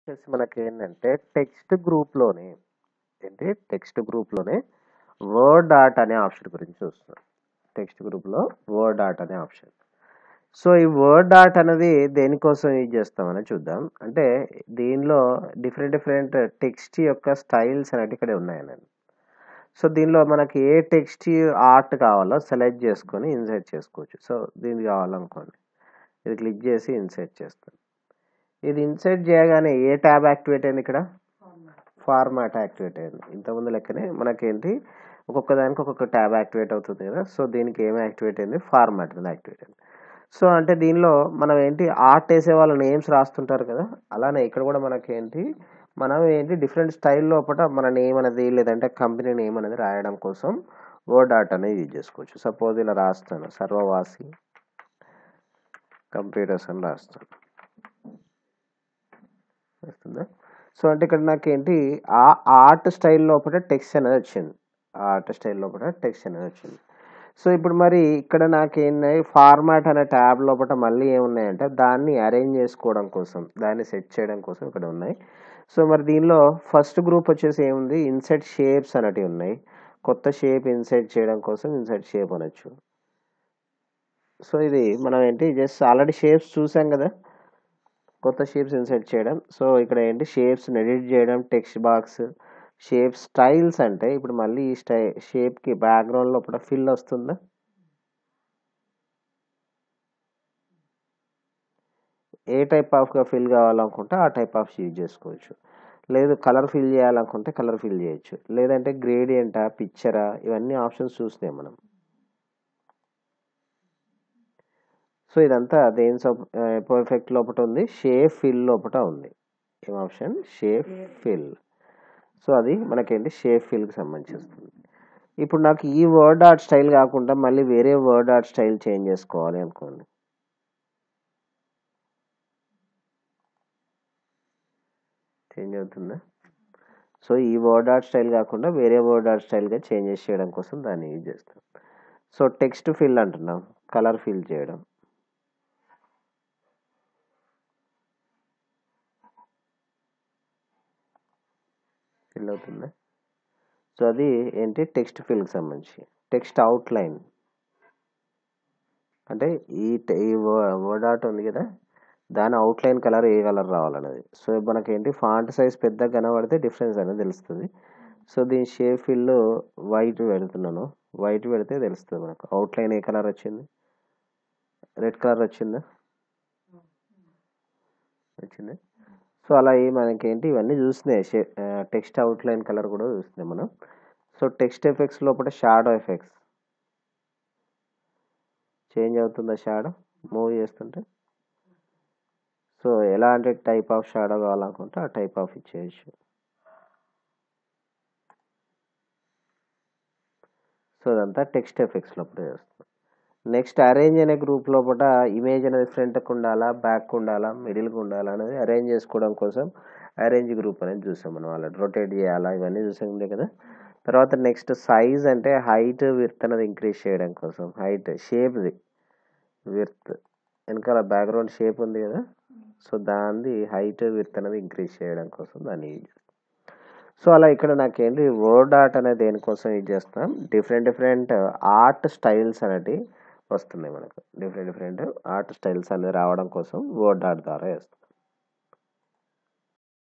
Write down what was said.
వచ్చేసి మనకి ఏంటంటే టెక్స్ట్ గ్రూప్లోనే ఏంటి టెక్స్ట్ గ్రూప్లోనే వర్డ్ ఆర్ట్ అనే ఆప్షన్ గురించి చూస్తున్నాం టెక్స్ట్ గ్రూప్లో వర్డ్ ఆర్ట్ అనే ఆప్షన్ సో ఈ వర్డ్ ఆర్ట్ అనేది దేనికోసం యూజ్ చేస్తామని చూద్దాం అంటే దీనిలో డిఫరెంట్ డిఫరెంట్ టెక్స్ట్ యొక్క స్టైల్స్ అనేవి ఇక్కడ ఉన్నాయనండి సో దీనిలో మనకి ఏ టెక్స్ట్ ఆర్ట్ కావాలో సెలెక్ట్ చేసుకొని ఇన్సర్ట్ చేసుకోవచ్చు సో దీనికి కావాలనుకోండి ఇది క్లిక్ చేసి ఇన్సర్ట్ చేస్తాను ఇది ఇన్సర్ట్ చేయగానే ఏ ట్యాబ్ యాక్టివేట్ అయింది ఇక్కడ ఫార్మాట్ యాక్టివేట్ అయింది ఇంతకుముందు లెక్కనే మనకేంటి ఒక్కొక్క దానికి ఒక్కొక్క ట్యాబ్ యాక్టివేట్ అవుతుంది కదా సో దీనికి ఏమి యాక్టివేట్ అయింది ఫార్మాట్ అనేది యాక్టివేట్ అయింది సో అంటే దీనిలో మనం ఏంటి ఆర్ట్ వేసే వాళ్ళ నేమ్స్ రాస్తుంటారు కదా అలానే ఇక్కడ కూడా మనకి ఏంటి మనం ఏంటి డిఫరెంట్ స్టైల్ లోపల మన నేమ్ అనేది లేదంటే కంపెనీ నేమ్ అనేది రాయడం కోసం వర్డ్ ఆర్ట్ అనేది యూజ్ చేసుకోవచ్చు సపోజ్ ఇలా రాస్తాను సర్వవాసి కంప్యూటర్స్ అని రాస్తాను వస్తుందా సో అంటే ఇక్కడ నాకు ఏంటి ఆ ఆర్ట్ స్టైల్ లోపల టెక్స్ట్ అనేది వచ్చింది ఆ ఆర్ట్ స్టైల్ లోపల టెక్స్ట్ అనేది వచ్చింది సో ఇప్పుడు మరి ఇక్కడ నాకు ఏంటి ఫార్మాట్ అనే ట్యాబ్ లోపల మళ్ళీ ఏమున్నాయంటే దాన్ని అరేంజ్ చేసుకోవడం కోసం దాన్ని సెట్ చేయడం కోసం ఇక్కడ ఉన్నాయి సో మరి దీనిలో ఫస్ట్ గ్రూప్ వచ్చేసి ఏముంది ఇన్సెట్ షేప్స్ అనేటివి ఉన్నాయి కొత్త షేప్ ఇన్సెట్ చేయడం కోసం ఇన్సెట్ షేప్ అనొచ్చు సో ఇది మనం ఏంటి జస్ట్ ఆల్రెడీ షేప్స్ చూసాం కదా కొత్త షేప్స్ ఇన్సర్ట్ చేయడం సో ఇక్కడ ఏంటి షేప్స్ ఎడిట్ చేయడం టెక్స్ట్ బాక్స్ షేప్ స్టైల్స్ అంటే ఇప్పుడు మళ్ళీ ఈ స్టై షేప్కి బ్యాక్గ్రౌండ్ లోపల ఫిల్ వస్తుందా ఏ టైప్ ఆఫ్గా ఫిల్ కావాలనుకుంటే ఆ టైప్ ఆఫ్ యూజ్ చేసుకోవచ్చు లేదు కలర్ ఫిల్ చేయాలనుకుంటే కలర్ ఫిల్ చేయొచ్చు లేదంటే గ్రేడియంటా పిక్చరా ఇవన్నీ ఆప్షన్స్ చూస్తున్నాం మనం సో ఇదంతా దేని పర్ఫెక్ట్ లోపల ఉంది షేప్ ఫిల్ లోపల ఉంది ఏం ఆప్షన్ షేప్ ఫిల్ సో అది మనకేంటి షేప్ ఫిల్కి సంబంధించింది ఇప్పుడు నాకు ఈ వర్డ్ ఆర్ట్ స్టైల్ కాకుండా మళ్ళీ వేరే వర్డ్ ఆర్ట్ స్టైల్ చేంజ్ చేసుకోవాలి అనుకోండి చేంజ్ అవుతుందా సో ఈ వర్డ్ ఆర్ట్ స్టైల్ కాకుండా వేరే వర్డ్ ఆర్ట్ స్టైల్గా చేంజెస్ చేయడం కోసం దాన్ని యూజ్ చేస్తాం సో టెక్స్ట్ ఫిల్ అంటున్నాం కలర్ ఫిల్ చేయడం ఫిల్ అవుతుందా సో అది ఏంటి టెక్స్ట్ ఫిల్కి సంబంధించి టెక్స్ట్ అవుట్లైన్ అంటే ఈ ఈ వర్డ్ ఆర్ట్ ఉంది కదా దాని అవుట్లైన్ కలర్ ఏ కలర్ రావాలనేది సో మనకేంటి ఫాంట్ సైజ్ పెద్దగా కనబడితే డిఫరెన్స్ అనేది తెలుస్తుంది సో దీని షేప్ ఫిల్ వైట్ పెడుతున్నాను వైట్ పెడితే తెలుస్తుంది మనకు అవుట్లైన్ ఏ కలర్ వచ్చింది రెడ్ కలర్ వచ్చిందా వచ్చింది సో అలా మనకేంటి ఇవన్నీ చూస్తున్నాయి టెక్స్ట్ అవుట్లైన్ కలర్ కూడా చూస్తున్నాం మనం సో టెక్స్ట్ ఎఫెక్ట్స్ లోపల షాడో ఎఫెక్ట్స్ చేంజ్ అవుతుందా షాడో మూవ్ చేస్తుంటే సో ఎలాంటి టైప్ ఆఫ్ షాడో కావాలనుకుంటే ఆ టైప్ ఆఫ్ ఇచ్చేయచ్చు సో అదంతా టెక్స్ట్ ఎఫెక్ట్స్ లోపల చేస్తాం నెక్స్ట్ అరేంజ్ అనే గ్రూప్ లోపల ఇమేజ్ అనేది ఫ్రంట్కి ఉండాలా బ్యాక్ ఉండాలా మిడిల్కి ఉండాలా అనేది అరేంజ్ చేసుకోవడం కోసం అరేంజ్ గ్రూప్ అనేది చూసాం మనం ఆల్రెడీ రొటేట్ చేయాలా ఇవన్నీ చూసాం కదా తర్వాత నెక్స్ట్ సైజ్ అంటే హైట్ విర్త్ అనేది ఇంక్రీజ్ చేయడం కోసం హైట్ షేప్ది విర్త్ వెనకాల బ్యాక్గ్రౌండ్ షేప్ ఉంది కదా సో దాన్ని హైట్ విర్త్ అనేది ఇంక్రీజ్ చేయడం కోసం దాన్ని యూజ్ చేస్తాం సో అలా ఇక్కడ నాకేంటి వర్డ్ ఆర్ట్ అనేది దేనికోసం యూజ్ చేస్తాం డిఫరెంట్ డిఫరెంట్ ఆర్ట్ స్టైల్స్ అనేటివి వస్తున్నాయి మనకు డిఫరెంట్ డిఫరెంట్ ఆర్ట్ స్టైల్స్ అనేది రావడం కోసం వర్డ్ ఆర్ట్ ద్వారా చేస్తాం